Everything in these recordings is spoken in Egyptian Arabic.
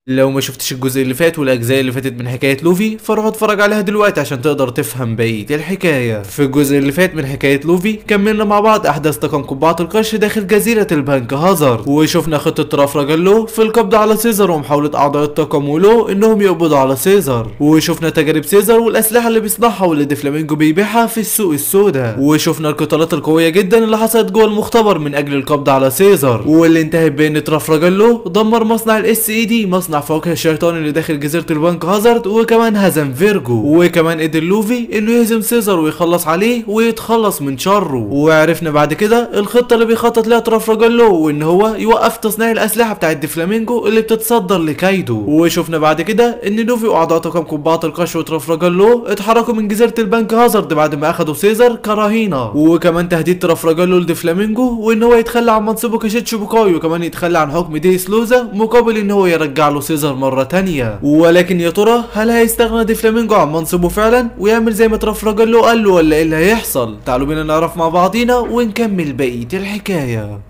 لو ما شفتش الجزء اللي فات والاجزاء اللي فاتت من حكايه لوفي فروح اتفرج عليها دلوقتي عشان تقدر تفهم بقيه الحكايه في الجزء اللي فات من حكايه لوفي كملنا مع بعض احداث طاقم قبعه القش داخل جزيره البنك هازارد وشفنا خطه ترافراجالو في القبض على سيزر ومحاوله اعضاء الطاقم ولو انهم يقبضوا على سيزر وشفنا تجارب سيزر والاسلحه اللي بيصنعها واللي ديفلامينجو بيبيعها في السوق السوداء وشفنا القتالات القويه جدا اللي حصلت جوه المختبر من اجل القبض على سيزر واللي انتهت بان ترافراجالو دمر مصنع الاس اي دي مصنع فواكه الشيطان اللي داخل جزيره البنك هازارد وكمان هزم فيرجو وكمان قدر لوفي انه يهزم سيزر ويخلص عليه ويتخلص من شره وعرفنا بعد كده الخطه اللي بيخطط لها ترافراجالو وان هو يوقف تصنيع الاسلحه بتاعت ديفلامينجو اللي بتتصدر لكايدو وشفنا بعد كده ان لوفي واعضاء طاقم قبعه القش وترافراجالو اتحركوا من جزيره البنك هازارد بعد ما اخدوا سيزر كرهينه وكمان تهديد ترافراجالو لديفلامينجو وان هو يتخلى عن منصبه كشيتشو بوكاي وكمان يتخلى عن حكم ديس لوزا مقابل ان هو يرجع له سيزر مرة تانية ولكن يا ترى هل هيستغنى دي فلامينجو عن منصبه فعلا ويعمل زي ما ترافراجالو قال له ولا ايه اللي هيحصل تعالوا بينا نعرف مع بعضينا ونكمل بقية الحكاية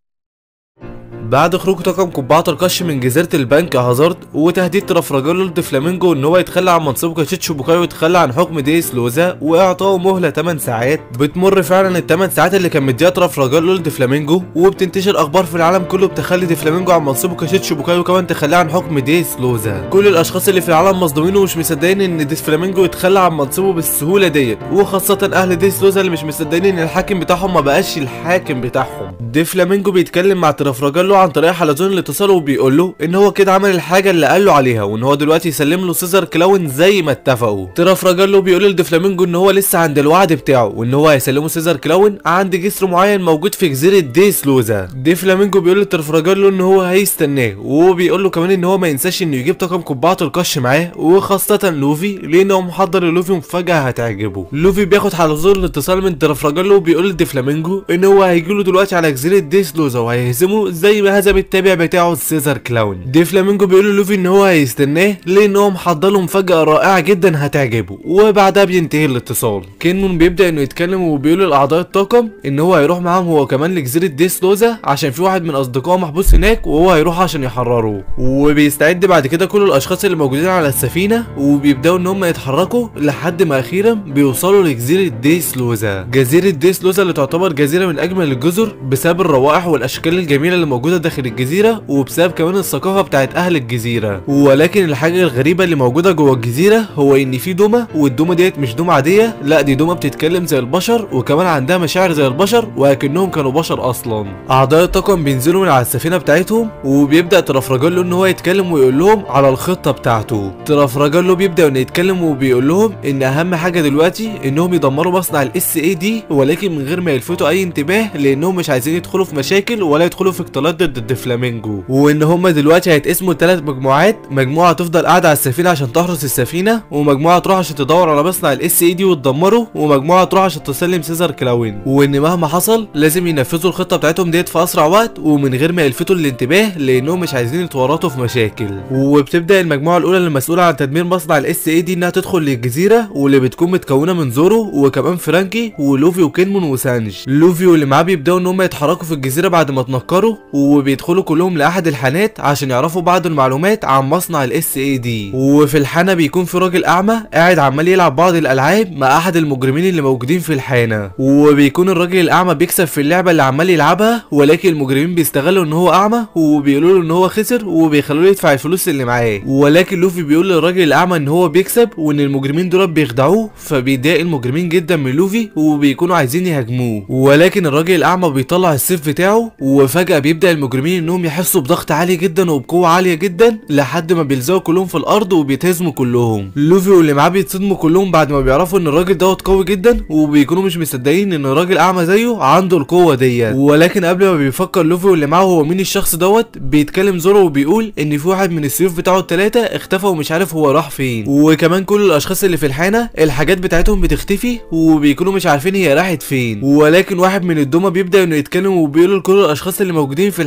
بعد خروج طاقم قبعة القش من جزيرة البنك هازارد وتهديد ترافراجولو لديفلامينجو ان هو يتخلى عن منصبه كشيتشو بوكاي ويتخلى عن حكم ديس لوزا واعطائه مهلة 8 ساعات بتمر فعلا ال 8 ساعات اللي كان مديها ترافراجولو لديفلامينجو وبتنتشر اخبار في العالم كله بتخلي ديفلامينجو عن منصبه كشيتشو بوكاي وكمان تخليه عن حكم ديس لوزا كل الاشخاص اللي في العالم مصدومين ومش مصدقين ان ديفلامينجو يتخلى عن منصبه بالسهولة ديت وخاصة اهل ديس لوزا اللي مش مصدقين ان الحاكم بتاعهم ما بقاش الحاكم بتاعهم ديفلامينجو بيتكلم مع ترافراجولو عن طريق حلزون الاتصال وبيقول له ان هو كده عمل الحاجه اللي قال له عليها وان هو دلوقتي يسلم له سيزر كلاون زي ما اتفقوا ترافراجالو بيقول لديفلامينجو ان هو لسه عند الوعد بتاعه وان هو هيسلمه سيزر كلاون عند جسر معين موجود في جزيره ديس لوزا ديفلامينجو بيقول لترافراجالو ان هو هيستناه وبيقول له كمان ان هو ما ينساش انه يجيب طاقم قبعه القش معاه وخاصه لوفي لانه محضر لوفي مفاجاه هتعجبه لوفي بياخد حلزون الاتصال من ترافراجالو وبيقول لديفلامينجو ان هو هيجيله دلوقتي على جزيره ديس لوزا وهيهزمه زي ما هزم التابع بتاعه سيزر كلاون دي فلامينجو بيقول للوفي ان هو هيستناه لان هو محضر له مفاجاه رائعه جدا هتعجبه وبعدها بينتهي الاتصال كينمون بيبدا انه يتكلم وبيقول لاعضاء الطاقم ان هو هيروح معاهم هو كمان لجزيره ديس لوزا عشان في واحد من اصدقائه محبوس هناك وهو هيروح عشان يحرره وبيستعد بعد كده كل الاشخاص اللي موجودين على السفينه وبيبداوا ان هم يتحركوا لحد ما اخيرا بيوصلوا لجزيره ديس لوزا جزيره ديس لوزا اللي تعتبر جزيره من اجمل الجزر بسبب الروائح والاشكال الجميله اللي موجوده داخل الجزيره وبسبب كمان الثقافه بتاعت اهل الجزيره ولكن الحاجه الغريبه اللي موجوده جوه الجزيره هو ان في دومه والدومه ديت مش دومه عاديه لا دي دومه بتتكلم زي البشر وكمان عندها مشاعر زي البشر وكانهم كانوا بشر اصلا اعضاء الطاقم بينزلوا من على السفينه بتاعتهم وبيبدا ترافراجولو ان هو يتكلم ويقول لهم على الخطه بتاعته ترافراجولو بيبدا انه يتكلم وبيقول لهم ان اهم حاجه دلوقتي انهم يدمروا مصنع الاس اي دي ولكن من غير ما يلفتوا اي انتباه لانهم مش عايزين يدخلوا في مشاكل ولا يدخلوا في اختلاط ضد الدفلامينجو وان هم دلوقتي هيتقسموا ثلاث مجموعات مجموعه تفضل قاعده على السفينه عشان تحرس السفينه ومجموعه تروح عشان تدور على مصنع الاس اي دي وتدمره ومجموعه تروح عشان تسلم سيزر كلاوين وان مهما حصل لازم ينفذوا الخطه بتاعتهم ديت في اسرع وقت ومن غير ما يلفتوا الانتباه لانهم مش عايزين يتورطوا في مشاكل وبتبدا المجموعه الاولى اللي مسؤوله عن تدمير مصنع الاس اي دي انها تدخل للجزيره واللي بتكون متكونه من زورو وكمان فرانكي ولوفي وكينمون وسانج لوفي واللي معاه بيبداوا ان هم يتحركوا في الجزيره بعد ما اتنكروا وبيدخلوا كلهم لاحد الحانات عشان يعرفوا بعض المعلومات عن مصنع الاس اي دي وفي الحانه بيكون في راجل اعمى قاعد عمال يلعب بعض الالعاب مع احد المجرمين اللي موجودين في الحانه وبيكون الراجل الاعمى بيكسب في اللعبه اللي عمال يلعبها ولكن المجرمين بيستغلوا ان هو اعمى وبيقولوا له ان هو خسر وبيخلوه يدفع الفلوس اللي معاه ولكن لوفي بيقول للراجل الاعمى ان هو بيكسب وان المجرمين دول بيخدعوه فبيضايق المجرمين جدا من لوفي وبيكونوا عايزين يهاجموه ولكن الراجل الاعمى بيطلع السيف بتاعه وفجاه بيبدا المجرمين انهم يحسوا بضغط عالي جدا وبقوه عاليه جدا لحد ما بيلزقوا كلهم في الارض وبيتهزموا كلهم لوفي واللي معاه بيتصدموا كلهم بعد ما بيعرفوا ان الراجل دوت قوي جدا وبيكونوا مش مصدقين ان راجل اعمى زيه عنده القوه ديت ولكن قبل ما بيفكر لوفي واللي معاه هو مين الشخص دوت بيتكلم زورو وبيقول ان في واحد من السيوف بتاعه الثلاثه اختفى ومش عارف هو راح فين وكمان كل الاشخاص اللي في الحانه الحاجات بتاعتهم بتختفي وبيكونوا مش عارفين هي راحت فين ولكن واحد من الدومه بيبدا انه يتكلم وبيقول لكل الاشخاص اللي موجودين في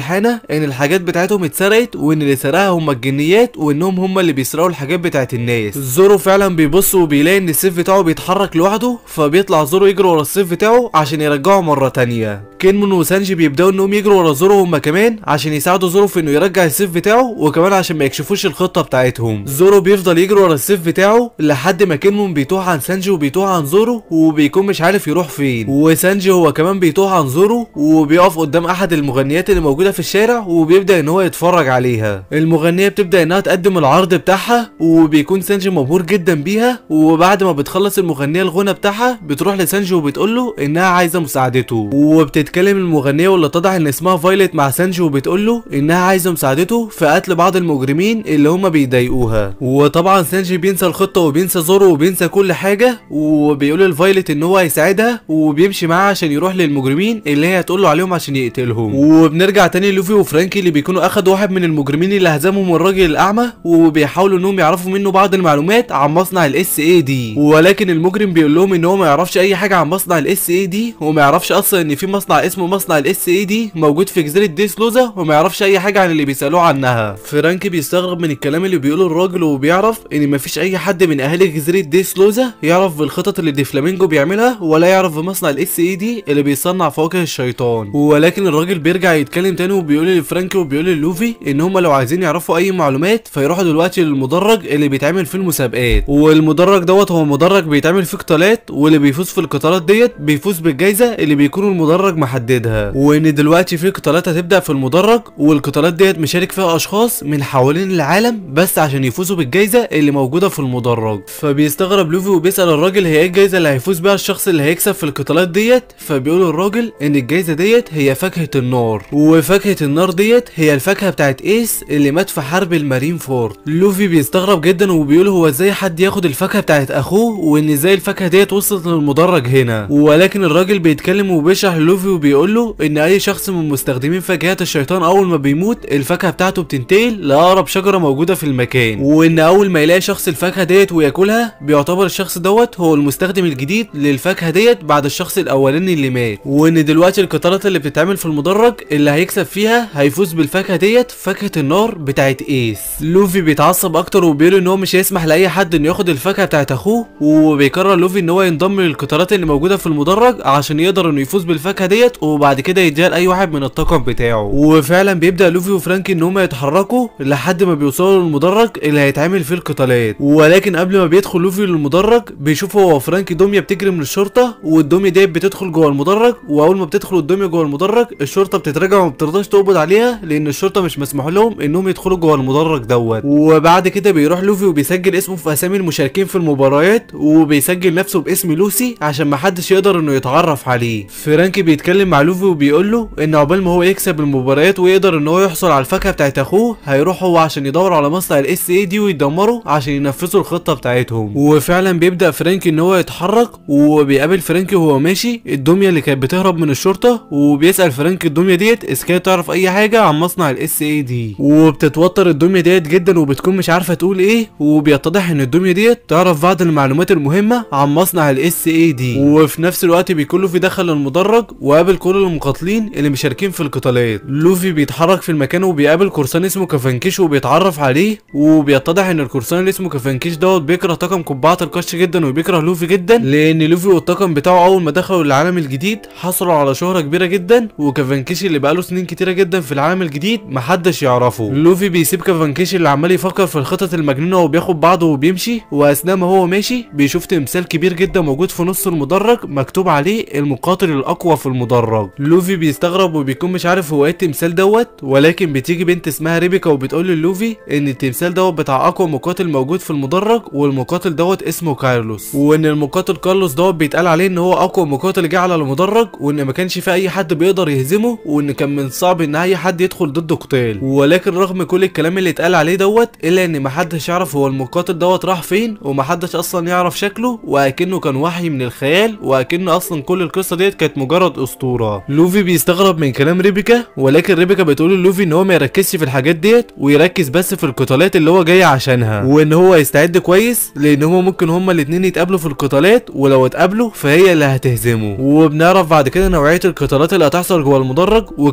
الحانه ان الحاجات بتاعتهم اتسرقت وان اللي سرقها هم الجنيات وانهم هم اللي بيسرقوا الحاجات بتاعت الناس زورو فعلا بيبص وبيلاقي ان السيف بتاعه بيتحرك لوحده فبيطلع زورو يجري ورا السيف بتاعه عشان يرجعه مره تانية كينمون وسانجي بيبداوا انهم يجروا ورا زورو هما كمان عشان يساعدوا زورو في انه يرجع السيف بتاعه وكمان عشان ما يكشفوش الخطه بتاعتهم زورو بيفضل يجري ورا السيف بتاعه لحد ما كينمون بيتوه عن سانجي وبيتوه عن زورو وبيكون مش عارف يروح فين وسانجي هو كمان بيتوه عن زورو وبيقف قدام احد المغنيات اللي موجوده في الشارع وبيبدا ان هو يتفرج عليها المغنيه بتبدا انها تقدم العرض بتاعها وبيكون سانجي مبهور جدا بيها وبعد ما بتخلص المغنيه الغنى بتاعها بتروح لسانجي وبتقول له انها عايزه مساعدته وبتتكلم المغنيه واللي اتضح ان اسمها فايلت مع سانجي وبتقول له انها عايزه مساعدته في قتل بعض المجرمين اللي هم بيضايقوها وطبعا سانجي بينسى الخطه وبينسى زورو وبينسى كل حاجه وبيقول لفايلت ان هو هيساعدها وبيمشي معاها عشان يروح للمجرمين اللي هي هتقول له عليهم عشان يقتلهم وبنرجع تاني لوفي وفرانكي اللي بيكونوا اخدوا واحد من المجرمين اللي هزمهم الراجل الاعمى وبيحاولوا انهم يعرفوا منه بعض المعلومات عن مصنع الاس اي دي ولكن المجرم بيقول لهم ان هو ما يعرفش اي حاجه عن مصنع الاس اي دي وما يعرفش اصلا ان في مصنع اسمه مصنع الاس اي دي موجود في جزيره ديسلوزا وما يعرفش اي حاجه عن اللي بيسالوه عنها فرانكي بيستغرب من الكلام اللي بيقوله الراجل وبيعرف ان مفيش اي حد من اهالي جزيره ديسلوزا يعرف بالخطط اللي ديفلامينجو بيعملها ولا يعرف بمصنع الاس اي دي اللي بيصنع فواكه الشيطان ولكن الراجل بيرجع يتكلم تاني وبيقول لفرانكي وبيقول للوفي ان هم لو عايزين يعرفوا اي معلومات فيروحوا دلوقتي للمدرج اللي بيتعمل فيه المسابقات والمدرج دوت هو مدرج بيتعمل فيه قتالات واللي بيفوز في القتالات ديت بيفوز بالجايزه اللي بيكون المدرج محددها وان دلوقتي في قتالات هتبدا في المدرج والقتالات ديت مشارك فيها اشخاص من حوالين العالم بس عشان يفوزوا بالجايزه اللي موجوده في المدرج فبيستغرب لوفي وبيسال الراجل هي ايه الجايزه اللي هيفوز بيها الشخص اللي هيكسب في القتالات ديت فبيقول الراجل ان الجايزه ديت هي فاكهه النار وفاكهه النار ديت هي الفاكهه بتاعت ايس اللي مات في حرب المارين فورد لوفي بيستغرب جدا وبيقول هو ازاي حد ياخد الفاكهه بتاعت اخوه وان ازاي الفاكهه ديت وصلت للمدرج هنا ولكن الراجل بيتكلم وبيشرح للوفي وبيقول له ان اي شخص من مستخدمين فاكهات الشيطان اول ما بيموت الفاكهه بتاعته بتنتقل لاقرب شجره موجوده في المكان وان اول ما يلاقي شخص الفاكهه ديت وياكلها بيعتبر الشخص دوت هو المستخدم الجديد للفاكهه ديت بعد الشخص الاولاني اللي مات وان دلوقتي القطارات اللي بتتعمل في المدرج اللي هيكسب فيها هيفوز بالفاكهه ديت فاكهه النار بتاعت ايس لوفي بيتعصب اكتر وبيقول ان هو مش هيسمح لاي حد انه ياخد الفاكهه بتاعت اخوه وبيقرر لوفي ان هو ينضم للقطارات اللي موجوده في المدرج عشان يقدر انه يفوز بالفاكهه ديت وبعد كده يديها لاي واحد من الطاقم بتاعه وفعلا بيبدا لوفي وفرانكي ان هم يتحركوا لحد ما بيوصلوا للمدرج اللي هيتعمل فيه القتالات ولكن قبل ما بيدخل لوفي للمدرج بيشوف هو وفرانكي دميه بتجري من الشرطه والدميه ديت بتدخل جوه المدرج واول ما بتدخل الدميه جوه المدرج الشرطه بتتراجع وما بترضاش تقبض عليها لان الشرطه مش مسموح لهم انهم يدخلوا جوه المدرج دوت وبعد كده بيروح لوفي وبيسجل اسمه في اسامي المشاركين في المباريات وبيسجل نفسه باسم لوسي عشان محدش يقدر انه يتعرف عليه فرانكي بيتكلم مع لوفي وبيقول له ان عقبال ما هو يكسب المباريات ويقدر ان هو يحصل على الفاكهه بتاعت اخوه هيروح هو عشان يدور على مصنع الاس اي دي ويدمره عشان ينفذوا الخطه بتاعتهم وفعلا بيبدا فرانكي ان هو يتحرك وبيقابل فرانكي وهو ماشي الدميه اللي كانت بتهرب من الشرطه وبيسال فرانكي الدميه ديت اذا كانت تعرف اي حاجه عن مصنع الاس اي دي وبتتوتر الدميه ديت جدا وبتكون مش عارفه تقول ايه وبيتضح ان الدميه ديت تعرف بعض المعلومات المهمه عن مصنع الاس اي دي وفي نفس الوقت بيكون لوفي دخل المدرج وقابل كل المقاتلين اللي مشاركين في القتالات لوفي بيتحرك في المكان وبيقابل قرصان اسمه كافانكيش وبيتعرف عليه وبيتضح ان القرصان اللي اسمه كافانكيش دوت بيكره طاقم قبعه القش جدا وبيكره لوفي جدا لان لوفي والطاقم بتاعه اول ما دخلوا العالم الجديد حصلوا على شهره كبيره جدا وكافانكيش اللي بقاله سنين كتيره جدا في العالم الجديد محدش يعرفه لوفي بيسيب كافانكيش اللي عمال يفكر في الخطط المجنونه وبياخد بعضه وبيمشي واثناء ما هو ماشي بيشوف تمثال كبير جدا موجود في نص المدرج مكتوب عليه المقاتل الاقوى في المدرج لوفي بيستغرب وبيكون مش عارف هو ايه التمثال دوت ولكن بتيجي بنت اسمها ريبيكا وبتقول للوفي ان التمثال دوت بتاع اقوى مقاتل موجود في المدرج والمقاتل دوت اسمه كارلوس وان المقاتل كارلوس دوت بيتقال عليه ان هو اقوى مقاتل جه على المدرج وان ما كانش في اي حد بيقدر يهزمه وان كان من صعب ان اي حد يدخل ضده قتال ولكن رغم كل الكلام اللي اتقال عليه دوت الا ان محدش يعرف هو المقاتل دوت راح فين ومحدش اصلا يعرف شكله واكنه كان وحي من الخيال واكنه اصلا كل القصه ديت كانت مجرد اسطوره لوفي بيستغرب من كلام ريبيكا ولكن ريبيكا بتقول للوفي ان هو ما يركزش في الحاجات ديت ويركز بس في القتالات اللي هو جاي عشانها وان هو يستعد كويس لان هما ممكن هما الاتنين يتقابلوا في القتالات ولو اتقابلوا فهي اللي هتهزمه وبنعرف بعد كده نوعيه القتالات اللي هتحصل جوه المدرج وكمان الطريقه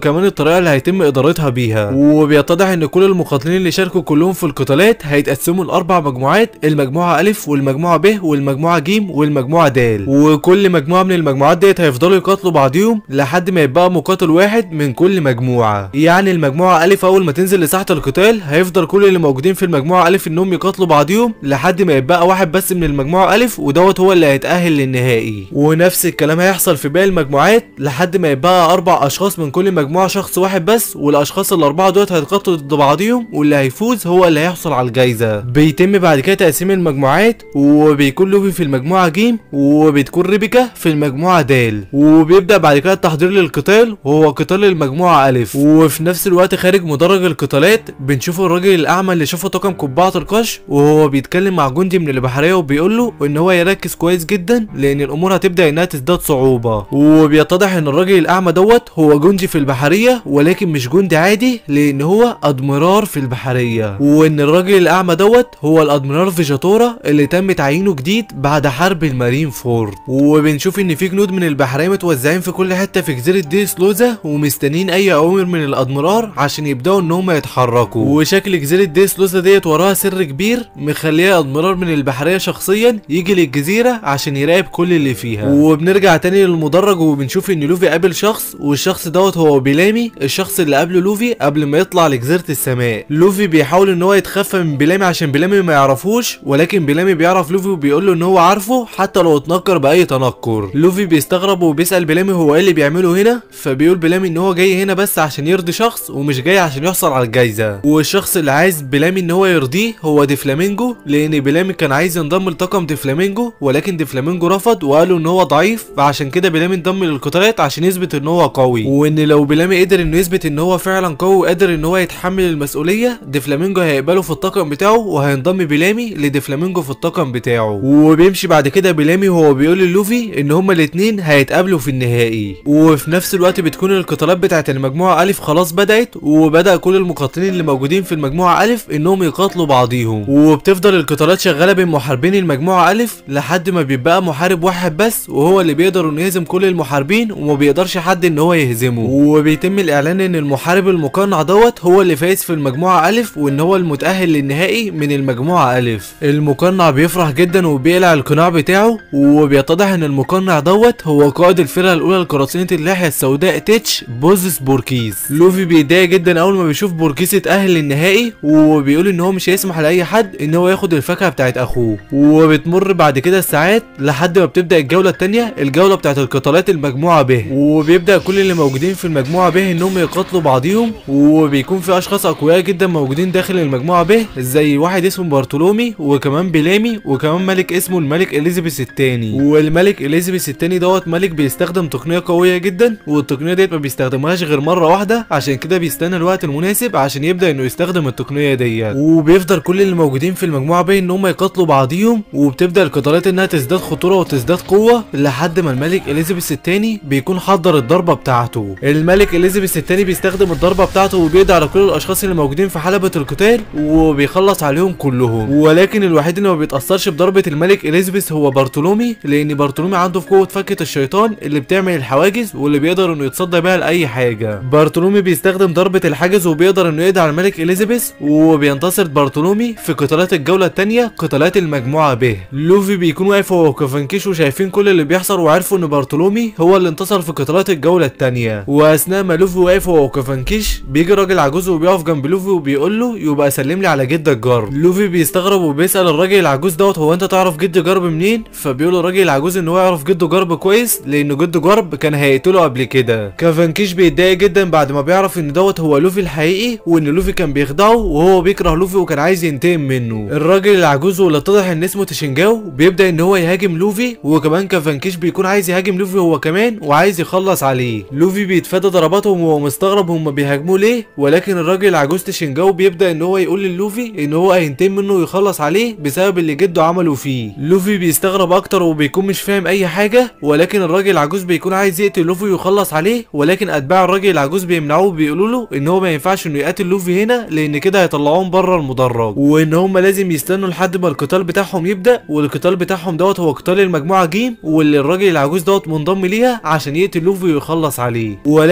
الطريقه اللي هيتم ادارتها بيها وبيتضح ان كل المقاتلين اللي شاركوا كلهم في القتالات هيتقسموا لاربع مجموعات المجموعه الف والمجموعه ب والمجموعه ج والمجموعه د وكل مجموعه من المجموعات ديت هيفضلوا يقاتلوا بعضيهم لحد ما يبقى مقاتل واحد من كل مجموعه يعني المجموعه الف اول ما تنزل لساحه القتال هيفضل كل اللي موجودين في المجموعه الف انهم يقاتلوا بعضيهم لحد ما يبقى واحد بس من المجموعه الف ودوت هو اللي هيتاهل للنهائي ونفس الكلام هيحصل في باقي المجموعات لحد ما يبقى اربع اشخاص من كل مجموعه شخص واحد بس والاشخاص الاربعه دول هيتقاتلوا ضد بعضيهم واللي هيفوز هو اللي هيحصل على الجايزه بيتم بعد كده تقسيم المجموعات وبيكون لوفي في المجموعه ج وبتكون ريبيكا في المجموعه د وبيبدا بعد كده التحضير للقتال وهو قتال المجموعه الف وفي نفس الوقت خارج مدرج القتالات بنشوف الراجل الاعمى اللي شافه طاقم قبعه القش وهو بيتكلم مع جندي من البحريه وبيقول له ان هو يركز كويس جدا لان الامور هتبدا انها تزداد صعوبه وبيتضح ان الراجل الاعمى دوت هو جندي في البحريه ولكن مش جندي عادي لان هو ادميرال في البحريه وان الراجل الاعمى دوت هو الادميرال فيجاتورا اللي تم تعيينه جديد بعد حرب المارين فورد وبنشوف ان في جنود من البحريه متوزعين في كل حته في جزيره دي سلوزا ومستنيين اي اوامر من الادميرال عشان يبداوا ان هم يتحركوا وشكل جزيره دي سلوزا ديت وراها سر كبير مخليه ادميرال من البحريه شخصيا يجي للجزيره عشان يراقب كل اللي فيها وبنرجع تاني للمدرج وبنشوف ان لوفي قابل شخص والشخص دوت هو بيلامي الشخص اللي قبله لوفي قبل ما يطلع لجزيره السماء لوفي بيحاول ان هو يتخفى من بيلامي عشان بيلامي ما يعرفوش ولكن بيلامي بيعرف لوفي وبيقول له ان هو عارفه حتى لو اتنكر باي تنكر لوفي بيستغرب وبيسال بيلامي هو ايه اللي بيعمله هنا فبيقول بيلامي ان هو جاي هنا بس عشان يرضي شخص ومش جاي عشان يحصل على الجايزه والشخص اللي عايز بيلامي ان هو يرضيه هو دي فلامينجو لان بيلامي كان عايز ينضم لطاقم دي فلامينجو ولكن دي فلامينجو رفض وقال له ان هو ضعيف فعشان كده بيلامي انضم للقتالات عشان يثبت ان هو قوي وان لو بيلامي قدر انه يثبت ان هو فعلا قوي وقادر ان هو يتحمل المسؤوليه دي فلامينجو هيقبله في الطاقم بتاعه وهينضم بيلامي لدي فلامينجو في الطاقم بتاعه وبيمشي بعد كده بيلامي وهو بيقول للوفي ان هما الاتنين هيتقابلوا في النهائي وفي نفس الوقت بتكون القتالات بتاعت المجموعه الف خلاص بدات وبدا كل المقاتلين اللي موجودين في المجموعه الف انهم يقاتلوا بعضيهم وبتفضل القتالات شغاله بين محاربين المجموعه الف لحد ما بيبقى محارب واحد بس وهو اللي بيقدر انه يهزم كل المحاربين وما بيقدرش حد ان هو يهزمه وبيتم الاعلان ان المحارب المقنع دوت هو اللي فايز في المجموعه الف وان هو المتاهل للنهائي من المجموعه الف المقنع بيفرح جدا وبيقلع القناع بتاعه وبيتضح ان المقنع دوت هو قائد الفرقه الاولى لقراصنه اللحيه السوداء تيتش بوزس بوركيز لوفي بيتضايق جدا اول ما بيشوف بوركيز اتاهل للنهائي وبيقول ان هو مش هيسمح لاي حد ان هو ياخد الفاكهه بتاعت اخوه وبتمر بعد كده الساعات لحد ما بتبدا الجوله الثانيه الجوله بتاعت القتالات المجموعه ب وبيبدا كل اللي موجودين في المجموعه ب انهم يقاتلوا بعضيهم وبيكون في اشخاص اقوياء جدا موجودين داخل المجموعه ب زي واحد اسمه بارتولومي وكمان بيلامي وكمان ملك اسمه الملك اليزابيث الثاني والملك اليزابيث الثاني دوت ملك بيستخدم تقنيه قويه جدا والتقنيه ديت ما بيستخدمهاش غير مره واحده عشان كده بيستنى الوقت المناسب عشان يبدا انه يستخدم التقنيه ديت وبيفضل كل اللي موجودين في المجموعه ب ان هم يقاتلوا بعضيهم وبتبدا القتالات انها تزداد خطوره وتزداد قوه لحد ما الملك اليزابيث الثاني بيكون حضر الضربه بتاعته الملك اليزابيث الثاني بيستخدم الضربه بتاعته وبيقضي على كل الاشخاص اللي موجودين في حلبة القتال وبيخلص عليهم كلهم ولكن الوحيد اللي ما بيتاثرش بضربه الملك اليزابيث هو بارتولومي لان بارتولومي عنده في قوه فكه الشيطان اللي بتعمل الحواجز واللي بيقدر انه يتصدى بيها لاي حاجه بارتولومي بيستخدم ضربه الحاجز وبيقدر انه يقضي على الملك اليزابيث وبينتصر بارتولومي في قتالات الجوله الثانيه قتالات المجموعه ب لوفي بيكون واقف هو وكافانكيش وشايفين كل اللي بيحصل وعارفوا ان بارتولومي هو اللي انتصر في قتالات الجوله الثانيه واثناء ما لوفي واقف هو وكافانكيش بيجي راجل عجوز وبيقف جنب لوفي وبيقول له يبقى سلم لي على جدك جارب لوفي بيستغرب وبيسال الراجل العجوز دوت هو انت تعرف جد جارب منين فبيقول الراجل العجوز ان هو يعرف جده جارب كويس لان جده جارب كان هيقتله قبل كده كافانكيش بيتضايق جدا بعد ما بيعرف ان دوت هو لوفي الحقيقي وان لوفي كان بيخدعه وهو بيكره لوفي وكان عايز ينتقم منه الراجل العجوز واللي اتضح ان اسمه تشينجاو بيبدا ان هو يهاجم لوفي وكمان كافانكيش بيكون عايز يهاجم لوفي هو كمان وعايز يخلص عليه لوفي بيتفادى ضرباتهم وهو مستغرب هم بيهاجموه ليه ولكن الراجل العجوز تشينجاو بيبدا ان هو يقول للوفي ان هو هينتقم منه ويخلص عليه بسبب اللي جده عمله فيه لوفي بيستغرب اكتر وبيكون مش فاهم اي حاجه ولكن الراجل العجوز بيكون عايز يقتل لوفي ويخلص عليه ولكن اتباع الراجل العجوز بيمنعوه وبيقولوا له ان هو ما ينفعش انه يقاتل لوفي هنا لان كده هيطلعوهم بره المدرج وان هم لازم يستنوا لحد ما القتال بتاعهم يبدا والقتال بتاعهم دوت هو قتال المجموعه جيم واللي الراجل العجوز دوت منضم ليها عشان يقتل لوفي ويخلص عليه ولكن الراجل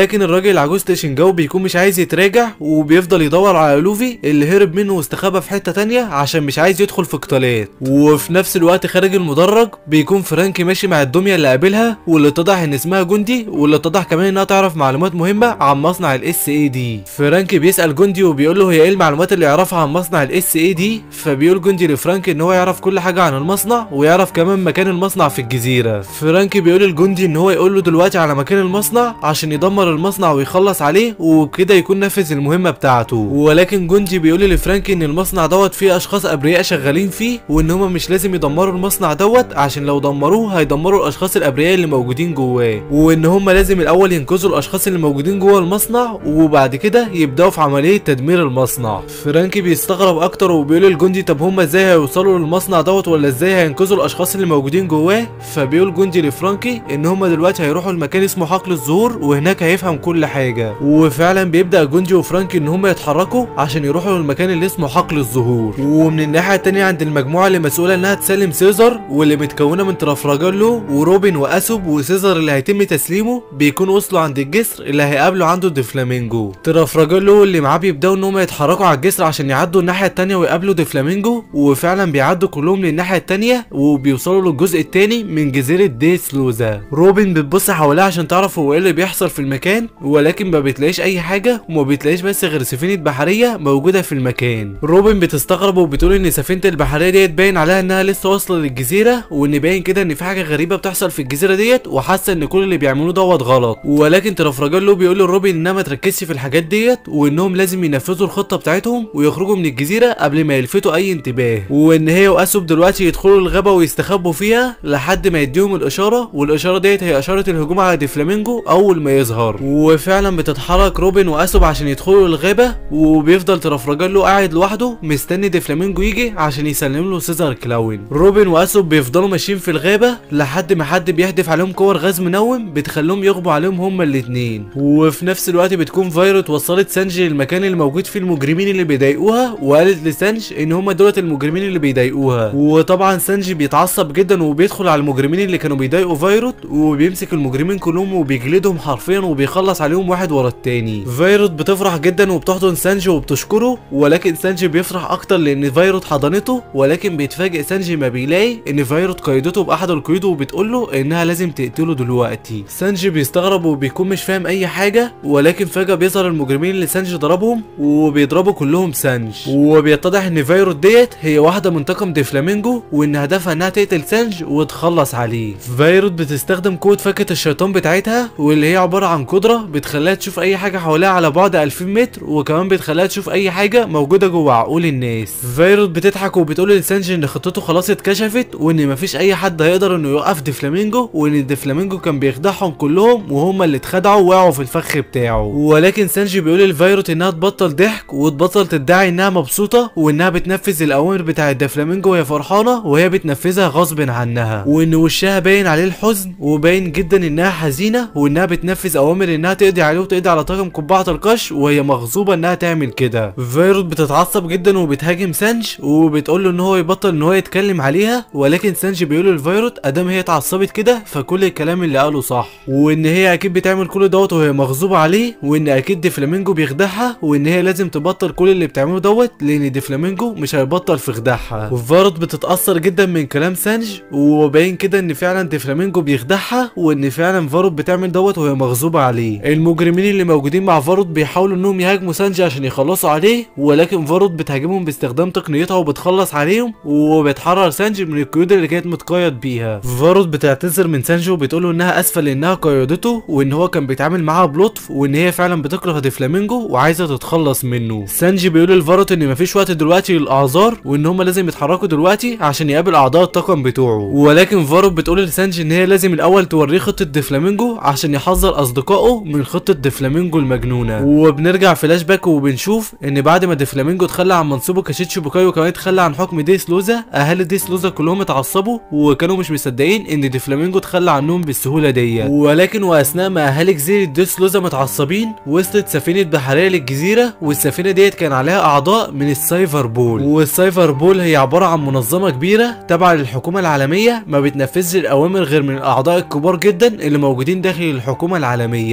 الراجل العجوز تشنجاو بيكون مش عايز يتراجع وبيفضل يدور على لوفي اللي هرب منه واستخبى في حته تانية عشان مش عايز يدخل في قتالات وفي نفس الوقت خارج المدرج بيكون فرانكي ماشي مع الدميه اللي قابلها واللي اتضح ان اسمها جندي واللي اتضح كمان انها تعرف معلومات مهمه عن مصنع الاس اي دي فرانكي بيسال جندي وبيقول له هي ايه المعلومات اللي يعرفها عن مصنع الاس اي دي فبيقول جندي لفرانكي ان هو يعرف كل حاجه عن المصنع ويعرف كمان مكان المصنع في الجزيره فرانكي بيقول الجندي ان هو يقول له دلوقتي على مكان المصنع عشان يدمر المصنع ويخلص عليه وكده يكون نفذ المهمه بتاعته ولكن جندي بيقول لفرانكي ان المصنع دوت فيه اشخاص ابرياء شغالين فيه وان هما مش لازم يدمروا المصنع دوت عشان لو دمروه هيدمروا الاشخاص الابرياء اللي موجودين جواه وان هما لازم الاول ينقذوا الاشخاص اللي موجودين جوه المصنع وبعد كده يبداوا في عمليه تدمير المصنع فرانكي بيستغرب اكتر وبيقول للجندي طب هما ازاي هيوصلوا للمصنع دوت ولا ازاي هينقذوا الاشخاص اللي موجودين جواه فبيقول جندي لفرانكي ان هما دلوقتي هيروحوا المكان اسمه حقل الزهور وهناك هيفهم كل حاجه وفعلا بيبدا جندي وفرانكي ان هما يتحركوا عشان يروحوا للمكان اللي اسمه حقل الزهور ومن الناحيه التانيه عند المجموعه اللي مسؤوله انها تسلم سيزر واللي متكونه من ترافراجالو وروبن واسوب وسيزر اللي هيتم تسليمه بيكونوا وصلوا عند الجسر اللي هيقابلوا عنده ديفلامينجو ترافراجالو اللي معاه بيبداوا ان هم يتحركوا على الجسر عشان يعدوا الناحيه التانيه ويقابلوا ديفلامينجو وفعلا بيعدوا كلهم للناحيه التانيه وبيوصلوا للجزء التاني من جزيره ديسلوزا روبن بتبص حواليها عشان تعرف هو ايه اللي بيحصل في المكان ولكن ما بتلاقيش اي حاجه وما بتلاقيش بس غير سفينه بحريه موجوده في المكان روبن بتستغرب وبتقول ان سفينه البحريه ديت باين عليها انها لسه واصله للجزيره وان باين كده ان في حاجه غريبه بتحصل في الجزيره ديت وحاسه ان كل اللي بيعملوه دوت غلط ولكن ترافراجالو بيقول لروبن انها ما تركزش في الحاجات ديت وانهم لازم ينفذوا الخطه بتاعتهم ويخرجوا من الجزيره قبل ما يلفتوا اي انتباه وان هي واسوب دلوقتي يدخلوا الغابه ويستخبوا فيها لحد ما يديهم الاشاره والاشاره ديت هي اشاره الهجوم على ديفلامينجو اول ما يظهر وفعلا بتتحرك روبن واسوب عشان يدخلوا الغابه وبيفضل ترافراجالو قاعد لوحده مستني ديفلامينجو يجي عشان يسلم له سيزر كلاون روبن واسوب بيفضلوا ماشيين في الغابه لحد ما حد بيحدف عليهم كور غاز منوم بتخليهم يغموا عليهم هما الاتنين وفي نفس الوقت بتكون فايروت وصلت سانجي للمكان اللي موجود فيه المجرمين اللي بيضايقوها وقالت لسانج ان هما دولت المجرمين اللي بيضايقوها وطبعا سانجي بيتعصب جدا وبيدخل على المجرمين اللي كانوا بيضايقوا فايروت وبيمسك المجرمين كلهم وبيجلدهم حرفيا وبيخلص عليهم واحد ورا التاني فايروت بتفرح جدا وبتحضن سانجي وبتشكره ولكن سانجي بيفرح اكتر لان فايروت حضنته ولكن بيتفاجئ سانجي ما بيلاقي ان فايروت قيدته باحد القيود وبتقول له انها لازم تقتله دلوقتي سانجي بيستغرب وبيكون مش فاهم اي حاجه ولكن فجاه بيظهر المجرمين اللي سانجي ضربهم وبيضربوا كلهم سانج وبيتضح ان فايروت ديت هي واحده من طاقم ديفلامينجو وان هدفها انها تقتل سانج وتخلص عليه فايروت بتستخدم قوه فكه الشيطان بتاعتها واللي هي عباره عن قدره بتخليها تشوف اي حاجه حواليها على بعد 2000 متر وكمان بتخليها تشوف اي حاجه موجوده جوه عقول الناس فايروت بتضحك وبتقول لسانجي ان خطته خلاص اتكشفت وان مفيش اي حد هيقدر انه يوقف ديفلامينجو وان ديفلامينجو كان بيخدعهم كلهم وهم اللي اتخدعوا وقعوا في الفخ بتاعه ولكن سانجي بيقول لفايروت انها تبطل ضحك وتبطل تدعي انها مبسوطه وانها بتنفذ الاوامر بتاعه ديفلامينجو وهي فرحانه وهي بتنفذها غصب عنها وان وشها باين عليه الحزن وباين جدا انها حزينه وانها بتنفذ اوامر انها تقضي عليه وتقضي على طاقم قبعه القش وهي مغصوبه انها تعمل كده فايروت بتتعصب جدا وبتهاجم سانج وبتقول له ان هو يبطل ان هو يتكلم عليها ولكن سانج بيقول لفايروت ادام هي اتعصبت كده فكل الكلام اللي قاله صح وان هي اكيد بتعمل كل دوت وهي مغصوبه عليه وان اكيد ديفلامينجو بيخدعها وان هي لازم تبطل كل اللي بتعمله دوت لان ديفلامينجو مش هيبطل في خداعها وفايروت بتتاثر جدا من كلام سانج وباين كده ان فعلا ديفلامينجو بيخدعها وان فعلا فاروت بتعمل دوت وهي مغصوبه عليه المجرمين اللي موجودين مع فاروت بيحاولوا انهم يهاجموا سانجي عشان يخلصوا عليه ولكن فاروت بتهاجمهم باستخدام تقنيتها وبتخلص عليهم وبتحرر سانجي من القيود اللي كانت متقيد بيها فاروت بتعتذر من سانجي وبتقول له انها اسفه لانها قيدته وان هو كان بيتعامل معاها بلطف وان هي فعلا بتكره ديفلامينجو وعايزه تتخلص منه سانجي بيقول لفاروت ان مفيش وقت دلوقتي للاعذار وان هم لازم يتحركوا دلوقتي عشان يقابل اعضاء الطاقم بتوعه ولكن فاروت بتقول لسانجي ان هي لازم الاول توريه خطه ديفلامينجو عشان يحذر اصدقائه من خطه ديفلامينجو المجنونه وبنرجع فلاش باك وبنشوف ان بعد ما ديفلامينجو اتخلى عن منصبه كشيتشي بوكاي وكمان اتخلى عن حكم ديس لوزا اهالي ديس لوزا كلهم اتعصبوا وكانوا مش مصدقين ان ديفلامينجو اتخلى عنهم بالسهوله دي ولكن واثناء ما اهالي جزيره ديس لوزا متعصبين وصلت سفينه بحريه للجزيره والسفينه ديت كان عليها اعضاء من السايفر بول والسايفر بول هي عباره عن منظمه كبيره تابعه للحكومه العالميه ما بتنفذش الاوامر غير من الاعضاء الكبار جدا اللي موجودين داخل الحكومه العالميه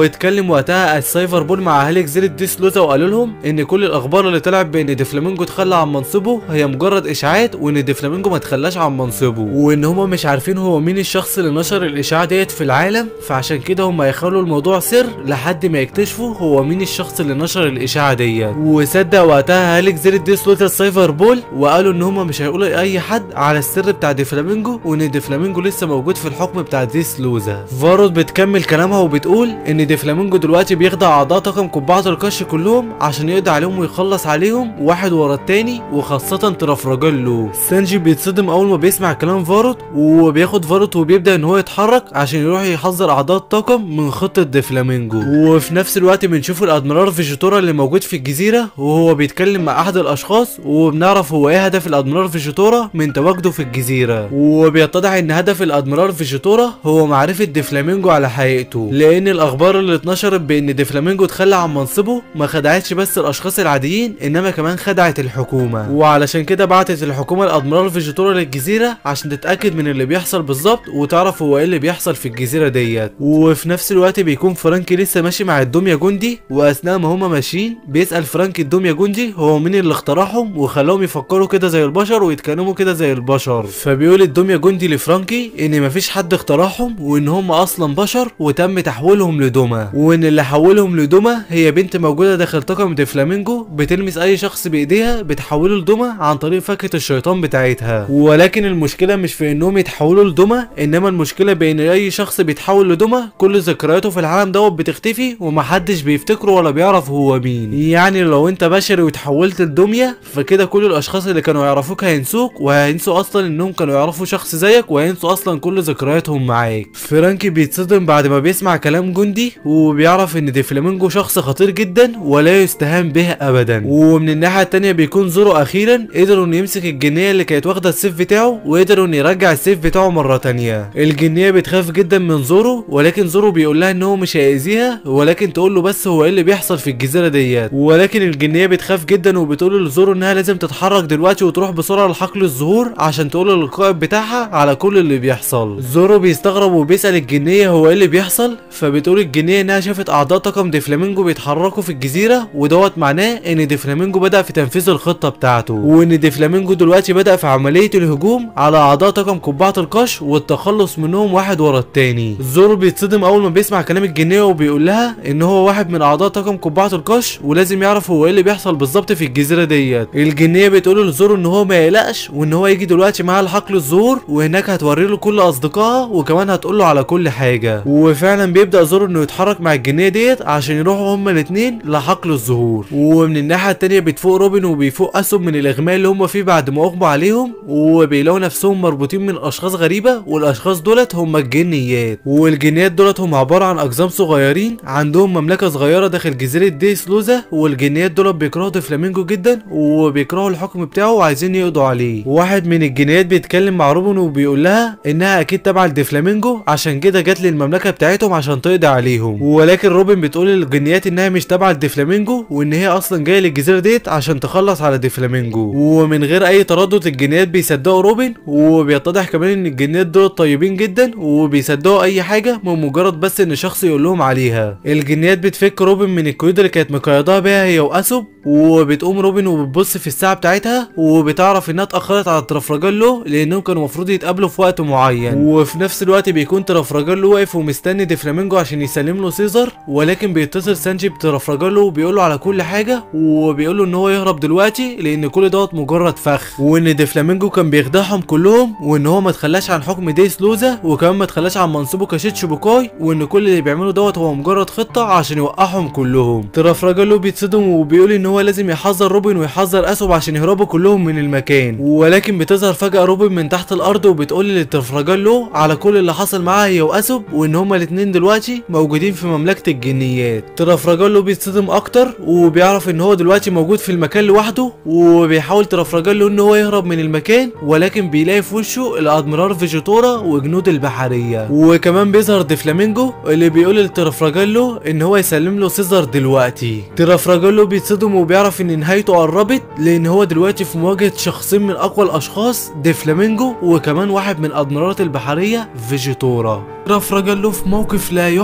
واتكلم وقتها السايفر بول مع اهالي جزيره ديسلوزا وقالوا لهم ان كل الاخبار اللي طلعت بان ديفلامينجو اتخلى عن منصبه هي مجرد اشاعات وان ديفلامينجو ما اتخلاش عن منصبه وان هما مش عارفين هو مين الشخص اللي نشر الاشاعه ديت في العالم فعشان كده هما يخلوا الموضوع سر لحد ما يكتشفوا هو مين الشخص اللي نشر الاشاعه ديت وصدق وقتها اهالي جزيره ديسلوزا السايفر بول وقالوا ان هما مش هيقولوا لاي حد على السر بتاع ديفلامينجو وان ديفلامينجو لسه موجود في الحكم بتاع ديسلوزا فاروت بتكمل كلامها وبتقول ان ديفلامينجو دلوقتي بيخدع اعضاء طاقم قبعه القش كلهم عشان يقضي عليهم ويخلص عليهم واحد ورا التاني وخاصه ترافراجيلو سانجي بيتصدم اول ما بيسمع كلام فاروت وبياخد فاروت وبيبدا ان هو يتحرك عشان يروح يحذر اعضاء الطاقم من خطه ديفلامينجو وفي نفس الوقت بنشوف الادميرال فيجيتورا اللي موجود في الجزيره وهو بيتكلم مع احد الاشخاص وبنعرف هو ايه هدف الادميرال فيجيتورا من تواجده في الجزيره وبيتضح ان هدف الادميرال فيجيتورا هو معرفه ديفلامينجو على حقيقته لان الاخبار اللي اتنشرت بان ديفلامينجو اتخلى عن منصبه ما خدعتش بس الاشخاص العاديين انما كمان خدعت الحكومه وعلشان كده بعتت الحكومه الادميرال فيجيتورا للجزيره عشان تتاكد من اللي بيحصل بالظبط وتعرف هو ايه اللي بيحصل في الجزيره ديت وفي نفس الوقت بيكون فرانكي لسه ماشي مع الدميه جندي واثناء ما هما ماشيين بيسال فرانكي الدميه جندي هو مين اللي اخترعهم وخلاهم يفكروا كده زي البشر ويتكلموا كده زي البشر فبيقول الدميه جندي لفرانكي ان مفيش حد اخترعهم وان هم اصلا بشر وتم تحويلهم لدمى وان اللي حولهم لدمى هي بنت موجوده داخل طاقم ديفلامينجو بتلمس اي شخص بايديها بتحوله لدمى عن طريق فكه الشيطان بتاعتها ولكن المشكله مش في انهم يتحولوا لدمى انما المشكله بين اي شخص بيتحول لدمى كل ذكرياته في العالم دوت بتختفي ومحدش بيفتكره ولا بيعرف هو مين يعني لو انت بشري وتحولت لدميه فكده كل الاشخاص اللي كانوا يعرفوك هينسوك وهينسوا اصلا انهم كانوا يعرفوا شخص زيك وهينسوا اصلا كل ذكرياتهم معاك فرانكي بيتصدم بعد ما بيسمع كلام جندي وبيعرف ان ديفلامينجو شخص خطير جدا ولا يستهان به ابدا ومن الناحيه التانية بيكون زورو اخيرا قدروا انه يمسك الجنيه اللي كانت واخده السيف بتاعه وقدروا انه يرجع السيف بتاعه مره تانية الجنيه بتخاف جدا من زورو ولكن زورو بيقول لها ان هو مش هيأذيها ولكن تقول له بس هو ايه اللي بيحصل في الجزيره ديت ولكن الجنيه بتخاف جدا وبتقول لزورو انها لازم تتحرك دلوقتي وتروح بسرعه لحقل الزهور عشان تقول للقائد بتاعها على كل اللي بيحصل زورو بيستغرب وبيسال الجنيه هو ايه اللي بيحصل فبتقول الجنيه انها شافت اعضاء طاقم ديفلامينجو بيتحركوا في الجزيره ودوت معناه ان ديفلامينجو بدا في تنفيذ الخطه بتاعته وان ديفلامينجو دلوقتي بدا في عمليه الهجوم على اعضاء طاقم قبعه القش والتخلص منهم واحد ورا التاني زورو بيتصدم اول ما بيسمع كلام الجنيه وبيقول لها ان هو واحد من اعضاء طاقم قبعه القش ولازم يعرف هو ايه اللي بيحصل بالظبط في الجزيره ديت الجنيه بتقول لزورو ان هو ما يقلقش وان هو يجي دلوقتي معاها لحقل الزهور وهناك هتوري له كل اصدقائها وكمان هتقول له على كل حاجه وفعلا بيبدا زورو انه يتحرك مع الجنيه ديت عشان يروحوا هما الاثنين لحقل الزهور ومن الناحيه التانية بتفوق روبن وبيفوق اسهم من الاغماء اللي هما فيه بعد ما اغمى عليهم وبيلاقوا نفسهم مربوطين من اشخاص غريبه والاشخاص دولت هما الجنيات والجنيات دولت هم عباره عن اقزام صغيرين عندهم مملكه صغيره داخل جزيره ديسلوزا والجنيات دولت بيكرهوا ديفلامينجو جدا وبيكرهوا الحكم بتاعه وعايزين يقضوا عليه واحد من الجنيات بيتكلم مع روبن وبيقول لها انها اكيد تبع الديفلامينجو عشان كده جت للمملكه بتاعتهم عشان تقضي عليهم ولكن روبن بتقول للجنيات انها مش تبع الديفلامينجو وان هي اصلا جايه للجزيره ديت عشان تخلص على ديفلامينجو ومن غير اي تردد الجنيات بيصدقوا روبن وبيتضح كمان ان الجنيات دول طيبين جدا وبيصدقوا اي حاجه من مجرد بس ان شخص يقول لهم عليها الجنيات بتفك روبن من القيود اللي كانت مقيداها بيها هي واسوب وبتقوم روبن وبتبص في الساعه بتاعتها وبتعرف انها اتاخرت على ترافراجيلو لانهم كانوا المفروض يتقابلوا في وقت معين وفي نفس الوقت بيكون ترافراجيلو واقف ومستني ديفلامينجو عشان يسلم له سيزر ولكن بيتصل سانجي بترافراجيلو وبيقول له على كل حاجه وبيقول له ان هو يهرب دلوقتي لان كل دوت مجرد فخ وان ديفلامينجو كان بيخدعهم كلهم وان هو ما تخلاش عن حكم ديس لوزا وكمان ما تخلاش عن منصبه كشيتش بوكاي وان كل اللي بيعمله دوت هو مجرد خطه عشان يوقعهم كلهم ترافراجيلو بيتصدم وبيقول ان هو لازم يحذر روبن ويحذر اسوب عشان يهربوا كلهم من المكان ولكن بتظهر فجاه روبن من تحت الارض وبتقول لترافراجيلو على كل اللي حصل معاها هي واسوب وان هما الاتنين دلوقتي موجودين في مملكه الجنيات ترافراجيلو بيتصدم اكتر وبيعرف ان هو دلوقتي موجود في المكان لوحده وبيحاول ترافراجيلو ان هو يهرب من المكان ولكن بيلاقي في وشه الادميرال فيجيتورا وجنود البحريه وكمان بيظهر ديفلامينجو اللي بيقول لترافراجيلو ان هو يسلم له سيزر دلوقتي ترافراجيلو بيتصدم وبيعرف ان نهايته قربت لان هو دلوقتي في مواجهه شخصين من اقوى الاشخاص ديفلامينجو وكمان واحد من ادميرالات البحريه فيجيتورا ترافراجيلو في موقف لا يحسد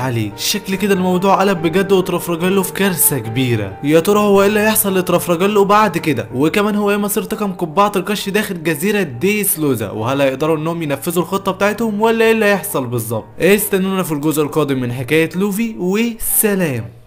عليه شكل كده الموضوع قلب بجد وترفرجله في كارثه كبيره يا ترى هو ايه اللي هيحصل لترفرجله بعد كده وكمان هو ايه مصير طاقم قبعه القش داخل جزيره ديس لوزا وهل هيقدروا انهم ينفذوا الخطه بتاعتهم ولا ايه اللي هيحصل بالظبط استنونا في الجزء القادم من حكايه لوفي وسلام